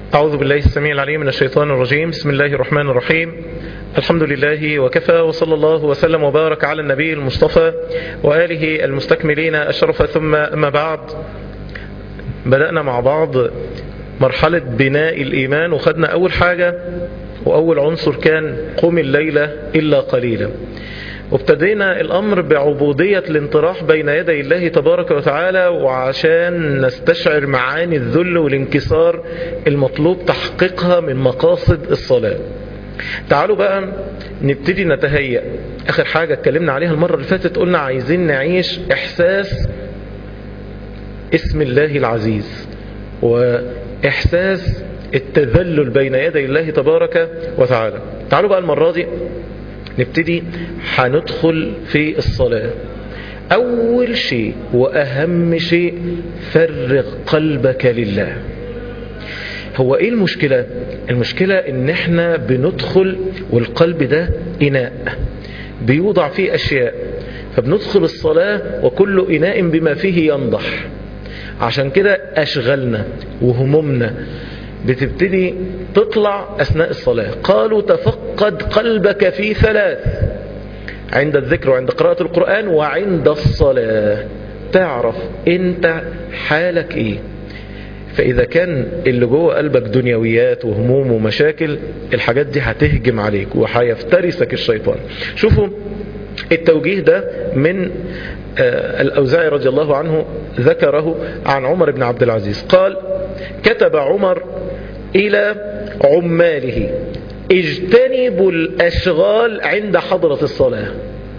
أعوذ بالله السميع العليم من الشيطان الرجيم بسم الله الرحمن الرحيم الحمد لله وكفى وصلى الله وسلم وبارك على النبي المصطفى وآله المستكملين الشرف ثم أما بعد بدأنا مع بعض مرحلة بناء الإيمان وخدنا أول حاجة وأول عنصر كان قم الليلة إلا قليلا وابتدينا الأمر بعبودية الانطراح بين يدي الله تبارك وتعالى وعشان نستشعر معاني الذل والانكسار المطلوب تحقيقها من مقاصد الصلاة تعالوا بقى نبتدي نتهيأ آخر حاجة اتكلمنا عليها المرة اللي فاتت قلنا عايزين نعيش إحساس اسم الله العزيز وإحساس التذلل بين يدي الله تبارك وتعالى تعالوا بقى المرة دي نبتدي هندخل في الصلاة أول شيء وأهم شيء فرغ قلبك لله هو ايه المشكلة المشكلة ان احنا بندخل والقلب ده اناء بيوضع فيه اشياء فبندخل الصلاة وكل اناء بما فيه ينضح عشان كده اشغلنا وهمومنا بتبتدي تطلع أثناء الصلاة قالوا تفقد قلبك في ثلاث عند الذكر وعند قراءة القرآن وعند الصلاة تعرف انت حالك ايه فإذا كان اللي جوه قلبك دنيويات وهموم ومشاكل الحاجات دي هتهجم عليك وهيفترسك الشيطان شوفوا التوجيه ده من الأوزاعي رضي الله عنه ذكره عن عمر بن عبد العزيز قال كتب عمر إلى عماله اجتنبوا الأشغال عند حضرة الصلاة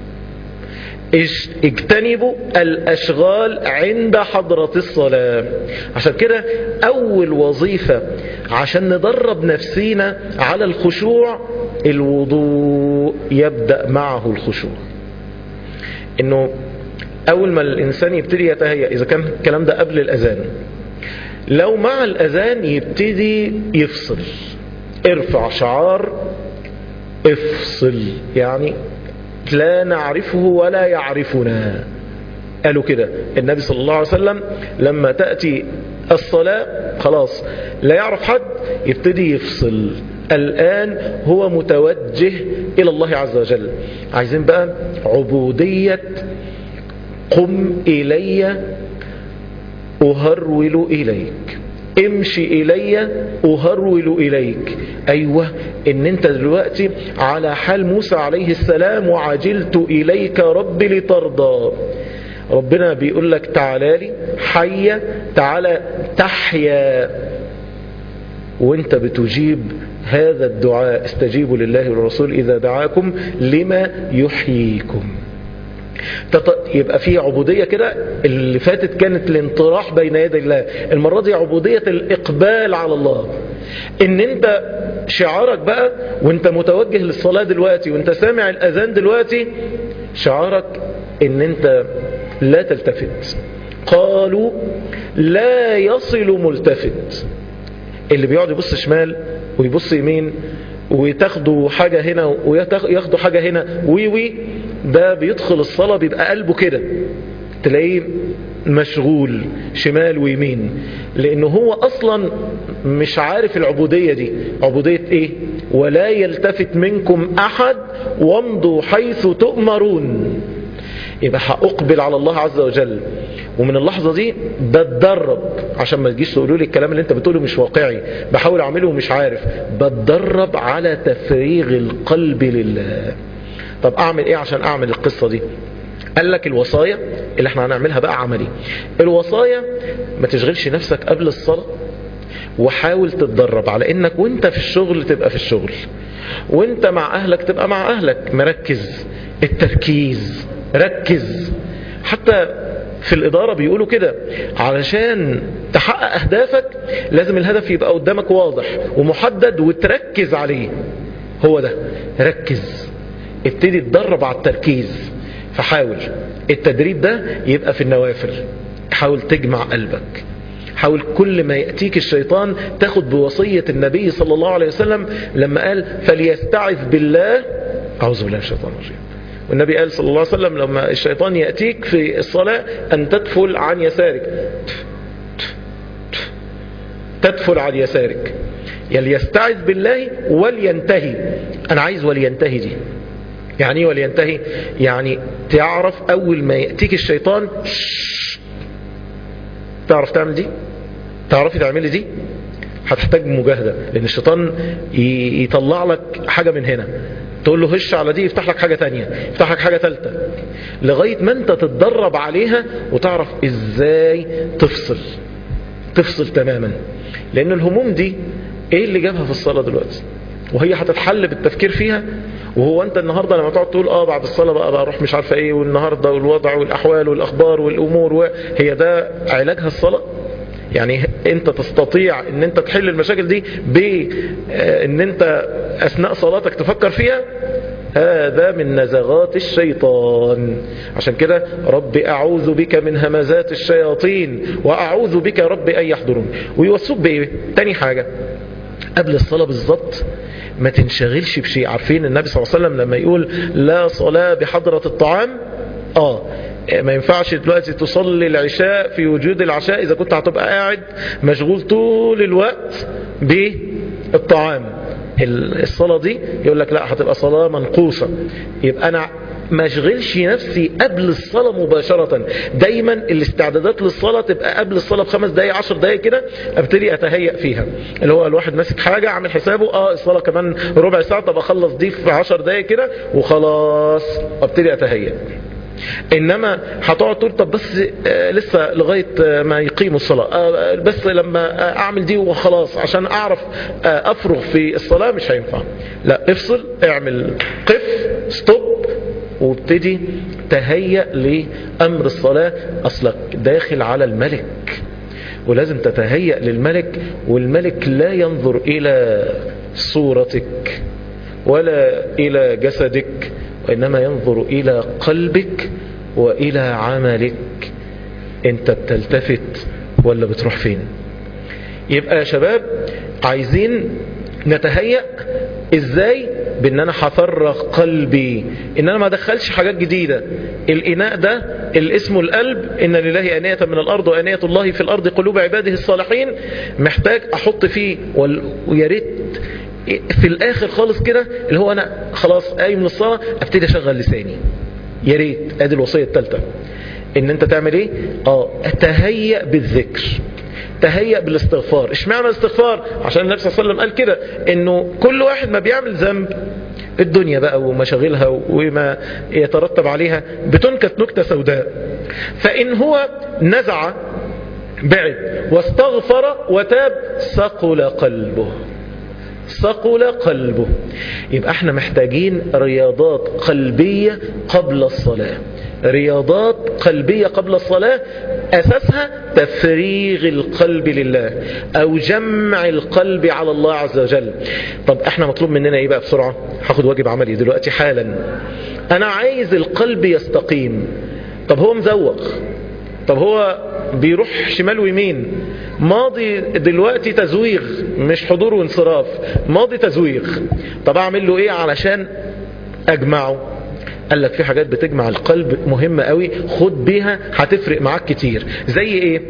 اجتنبوا الأشغال عند حضرة الصلاة عشان كده أول وظيفة عشان ندرب نفسينا على الخشوع الوضوء يبدأ معه الخشوع انه اول ما الانسان يبتدي يتهيأ اذا كان الكلام ده قبل الاذان لو مع الاذان يبتدي يفصل ارفع شعار افصل يعني لا نعرفه ولا يعرفنا قالوا كده النبي صلى الله عليه وسلم لما تأتي الصلاة خلاص لا يعرف حد يبتدي يفصل الآن هو متوجه إلى الله عز وجل عايزين بقى عبودية قم إلي أهرول إليك امشي إلي أهرول إليك أيوة إن أنت دلوقتي على حال موسى عليه السلام وعجلت إليك ربي لترضى ربنا بيقول لك تعالى لي حية تعالى تحيا وانت بتجيب هذا الدعاء استجيبوا لله والرسول إذا دعاكم لما يحييكم يبقى في عبودية كده اللي فاتت كانت الانطراح بين يدي الله المرة دي عبودية الإقبال على الله ان انت شعارك بقى وانت متوجه للصلاة دلوقتي وانت سامع الأذان دلوقتي شعارك ان انت لا تلتفت قالوا لا يصل ملتفت اللي بيقعد يبص شمال ويبص يمين وتاخدوا حاجة هنا وياخدوا حاجة هنا وي وي ده بيدخل الصلاة بيبقى قلبه كده تلاقيه مشغول شمال ويمين لانه هو اصلا مش عارف العبودية دي عبودية ايه ولا يلتفت منكم احد وامضوا حيث تؤمرون يبقى هأقبل على الله عز وجل ومن اللحظة دي بتدرب عشان ما تجيش تقولوا لي الكلام اللي انت بتقوله مش واقعي بحاول اعمله ومش عارف بتدرب على تفريغ القلب لله طب اعمل ايه عشان اعمل القصة دي قال لك الوصايا اللي احنا هنعملها بقى عملي الوصايا ما تشغلش نفسك قبل الصلاة وحاول تتدرب على انك وانت في الشغل تبقى في الشغل وانت مع اهلك تبقى مع اهلك مركز التركيز ركز حتى في الإدارة بيقولوا كده علشان تحقق أهدافك لازم الهدف يبقى قدامك واضح ومحدد وتركز عليه هو ده ركز ابتدي تدرب على التركيز فحاول التدريب ده يبقى في النوافل حاول تجمع قلبك حاول كل ما يأتيك الشيطان تاخد بوصية النبي صلى الله عليه وسلم لما قال فليستعذ بالله أعوذ بالله من الشيطان الرجيم والنبي قال صلى الله عليه وسلم لما الشيطان يأتيك في الصلاة أن تدفل عن يسارك تدفل عن يسارك يلي يستعذ بالله ولينتهي انا عايز ولينتهي دي يعني ايه ولينتهي يعني تعرف اول ما يأتيك الشيطان تعرف تعمل دي تعرفي تعملي دي هتحتاج مجاهدة لان الشيطان يطلع لك حاجة من هنا تقول له هش على دي يفتح لك حاجة تانية يفتح لك حاجة تالتة لغاية ما انت تتدرب عليها وتعرف ازاي تفصل تفصل تماما لان الهموم دي ايه اللي جابها في الصلاة دلوقتي وهي هتتحل بالتفكير فيها وهو انت النهاردة لما تقعد تقول اه بعد الصلاة بقى بروح مش عارفة ايه والنهاردة والوضع والاحوال والاخبار والامور هي ده علاجها الصلاة يعني انت تستطيع ان انت تحل المشاكل دي بان انت اثناء صلاتك تفكر فيها هذا من نزغات الشيطان عشان كده رب أعوذ بك من همزات الشياطين وأعوذ بك رب أن يحضرون ويوصوك بإيه تاني حاجة قبل الصلاة بالظبط ما تنشغلش بشيء عارفين النبي صلى الله عليه وسلم لما يقول لا صلاة بحضرة الطعام آه ما ينفعش دلوقتي تصلي العشاء في وجود العشاء إذا كنت هتبقى قاعد مشغول طول الوقت بالطعام الصلاة دي يقول لك لا هتبقى صلاة منقوصة يبقى أنا ما اشغلش نفسي قبل الصلاة مباشرة دايما الاستعدادات للصلاة تبقى قبل الصلاة بخمس دقايق عشر دقايق كده ابتدي اتهيأ فيها اللي هو الواحد ماسك حاجة عامل حسابه اه الصلاة كمان ربع ساعة طب اخلص دي في عشر دقايق كده وخلاص ابتدي اتهيأ انما هتقعد تقول طب بس آه لسه لغاية آه ما يقيموا الصلاة آه بس لما اعمل دي وخلاص عشان اعرف افرغ في الصلاة مش هينفع لا افصل اعمل قف ستوب وابتدي تهيأ لأمر الصلاة أصلك داخل على الملك ولازم تتهيأ للملك والملك لا ينظر إلى صورتك ولا إلى جسدك وإنما ينظر إلى قلبك وإلى عملك انت بتلتفت ولا بتروح فين يبقى يا شباب عايزين نتهيأ ازاي بان انا هفرغ قلبي ان انا ما ادخلش حاجات جديدة الاناء ده اللي اسمه القلب ان لله انية من الارض وانية الله في الارض قلوب عباده الصالحين محتاج احط فيه ويا ريت في الاخر خالص كده اللي هو انا خلاص قايم من الصلاة ابتدي اشغل لساني يا ريت ادي الوصية الثالثة ان انت تعمل ايه اه اتهيأ بالذكر تهيأ بالاستغفار اشمعنى الاستغفار عشان النبي صلى الله عليه وسلم قال كده انه كل واحد ما بيعمل ذنب الدنيا بقى ومشاغلها وما يترتب عليها بتنكت نكتة سوداء فإن هو نزع بعد واستغفر وتاب ثقل قلبه ثقل قلبه يبقى احنا محتاجين رياضات قلبية قبل الصلاة رياضات قلبية قبل الصلاة أساسها تفريغ القلب لله أو جمع القلب على الله عز وجل طب احنا مطلوب مننا ايه بقى بسرعة هاخد واجب عملي دلوقتي حالا أنا عايز القلب يستقيم طب هو مزوق طب هو بيروح شمال ويمين ماضي دلوقتي تزويغ مش حضور وانصراف ماضي تزويغ طب اعمل له ايه علشان اجمعه قال لك في حاجات بتجمع القلب مهمة قوي خد بيها هتفرق معاك كتير زي ايه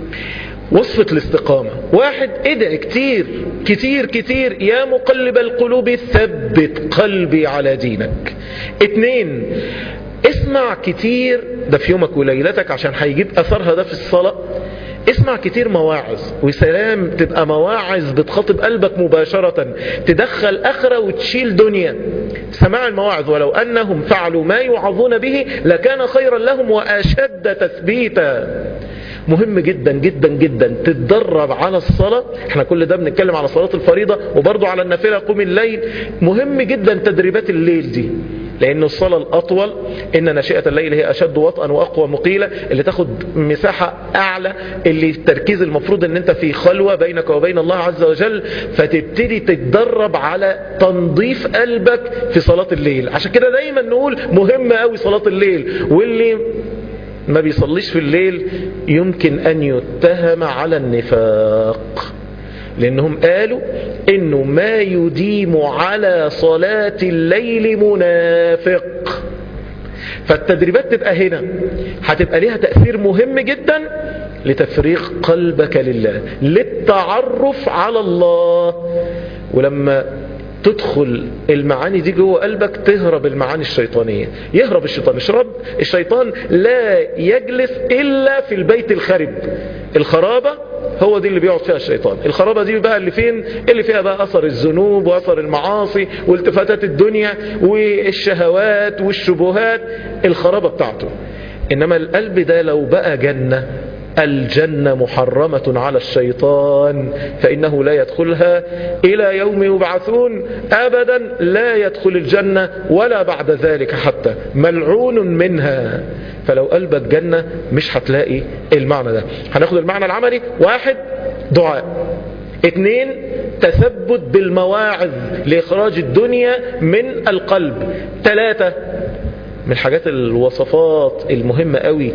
وصفة الاستقامة واحد ادعي كتير كتير كتير يا مقلب القلوب ثبت قلبي على دينك اتنين اسمع كتير ده في يومك وليلتك عشان هيجيب اثرها ده في الصلاة اسمع كتير مواعظ وسلام تبقى مواعظ بتخاطب قلبك مباشرة تدخل اخرة وتشيل دنيا سماع المواعظ ولو انهم فعلوا ما يوعظون به لكان خيرا لهم واشد تثبيتا مهم جدا جدا جدا تتدرب على الصلاة احنا كل ده بنتكلم على صلاة الفريضة وبرضو على النافلة قوم الليل مهم جدا تدريبات الليل دي لأن الصلاة الأطول إن ناشئة الليل هي أشد وطئا وأقوى مقيلة اللي تاخد مساحة أعلى اللي التركيز المفروض إن أنت في خلوة بينك وبين الله عز وجل فتبتدي تتدرب على تنظيف قلبك في صلاة الليل عشان كده دايما نقول مهم قوي صلاة الليل واللي ما بيصليش في الليل يمكن أن يتهم على النفاق لأنهم قالوا إنه ما يديم على صلاة الليل منافق فالتدريبات تبقى هنا هتبقى ليها تأثير مهم جدا لتفريغ قلبك لله للتعرف على الله ولما تدخل المعاني دي جوه قلبك تهرب المعاني الشيطانية يهرب الشيطان الشرب الشيطان لا يجلس إلا في البيت الخرب الخرابة هو دي اللي بيقعد فيها الشيطان الخرابة دي بقى اللي فين اللي فيها بقى أثر الذنوب وأثر المعاصي والتفاتات الدنيا والشهوات والشبهات الخرابة بتاعته إنما القلب ده لو بقى جنة الجنة محرمة على الشيطان فإنه لا يدخلها إلى يوم يبعثون أبدا لا يدخل الجنة ولا بعد ذلك حتى ملعون منها فلو قلبك جنة مش هتلاقي المعنى ده هناخد المعنى العملي واحد دعاء اثنين تثبت بالمواعظ لإخراج الدنيا من القلب ثلاثة من الحاجات الوصفات المهمة قوي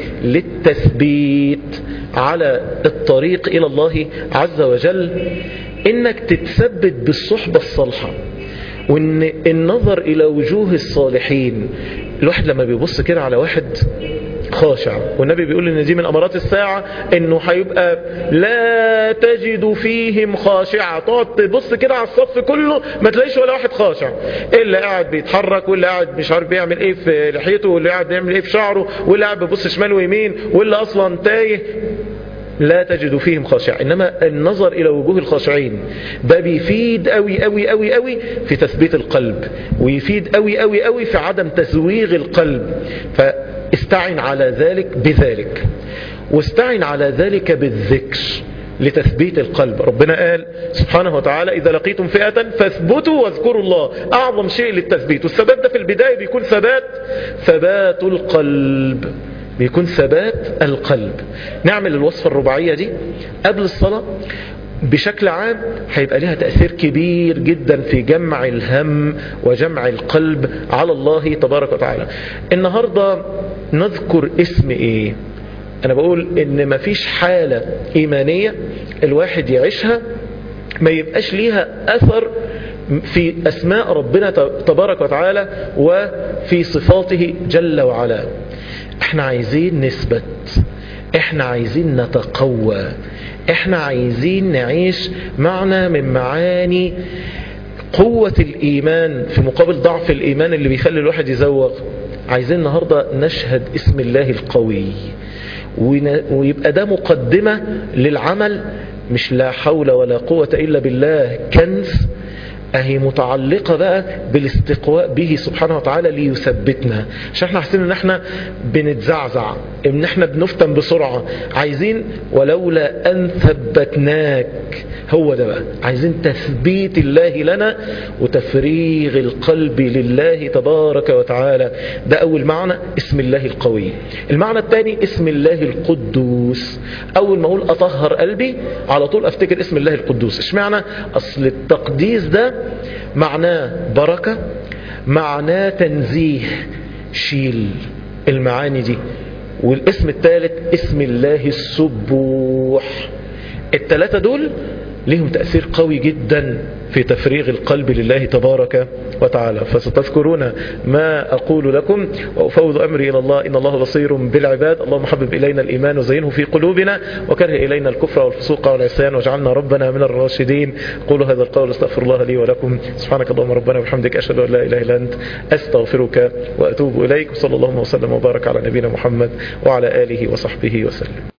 للتثبيت على الطريق إلى الله عز وجل إنك تتثبت بالصحبة الصالحة وإن النظر إلى وجوه الصالحين الواحد لما بيبص كده على واحد خاشع والنبي بيقول ان دي من امارات الساعة انه هيبقى لا تجد فيهم خاشعة تقعد تبص كده على الصف كله ما تلاقيش ولا واحد خاشع اللي قاعد بيتحرك واللي قاعد مش عارف بيعمل ايه في لحيته واللي قاعد بيعمل ايه في شعره واللي قاعد بيبص شمال ويمين واللي اصلا تايه لا تجد فيهم خاشع إنما النظر إلى وجوه الخاشعين ده بيفيد قوي قوي قوي قوي في تثبيت القلب ويفيد قوي قوي قوي في عدم تزويغ القلب فاستعن على ذلك بذلك واستعن على ذلك بالذكر لتثبيت القلب ربنا قال سبحانه وتعالى إذا لقيتم فئة فاثبتوا واذكروا الله أعظم شيء للتثبيت والثبات ده في البداية بيكون ثبات ثبات القلب بيكون ثبات القلب نعمل الوصفة الرباعية دي قبل الصلاة بشكل عام هيبقى لها تأثير كبير جدا في جمع الهم وجمع القلب على الله تبارك وتعالى النهاردة نذكر اسم ايه انا بقول ان مفيش حالة ايمانية الواحد يعيشها ما يبقاش ليها اثر في اسماء ربنا تبارك وتعالى وفي صفاته جل وعلا احنا عايزين نثبت احنا عايزين نتقوى احنا عايزين نعيش معنى من معاني قوة الإيمان في مقابل ضعف الإيمان اللي بيخلي الواحد يزوغ عايزين النهاردة نشهد اسم الله القوي ويبقى ده مقدمة للعمل مش لا حول ولا قوة إلا بالله كنز اهي متعلقة بقى بالاستقواء به سبحانه وتعالى ليثبتنا عشان احنا حاسين ان احنا بنتزعزع ان احنا بنفتن بسرعة عايزين ولولا ان ثبتناك هو ده بقى عايزين تثبيت الله لنا وتفريغ القلب لله تبارك وتعالى ده اول معنى اسم الله القوي المعنى الثاني اسم الله القدوس اول ما اقول اطهر قلبي على طول افتكر اسم الله القدوس اشمعنى اصل التقديس ده معناه بركة معناه تنزيه شيل المعاني دي والاسم الثالث اسم الله السبوح الثلاثة دول لهم تأثير قوي جدا في تفريغ القلب لله تبارك وتعالى فستذكرون ما أقول لكم وأفوض أمري إلى الله إن الله بصير بالعباد اللهم حبب إلينا الإيمان وزينه في قلوبنا وكره إلينا الكفر والفسوق والعصيان واجعلنا ربنا من الراشدين قولوا هذا القول استغفر الله لي ولكم سبحانك اللهم ربنا وبحمدك أشهد أن لا إله إلا أنت أستغفرك وأتوب إليك وصلى الله وسلم وبارك على نبينا محمد وعلى آله وصحبه وسلم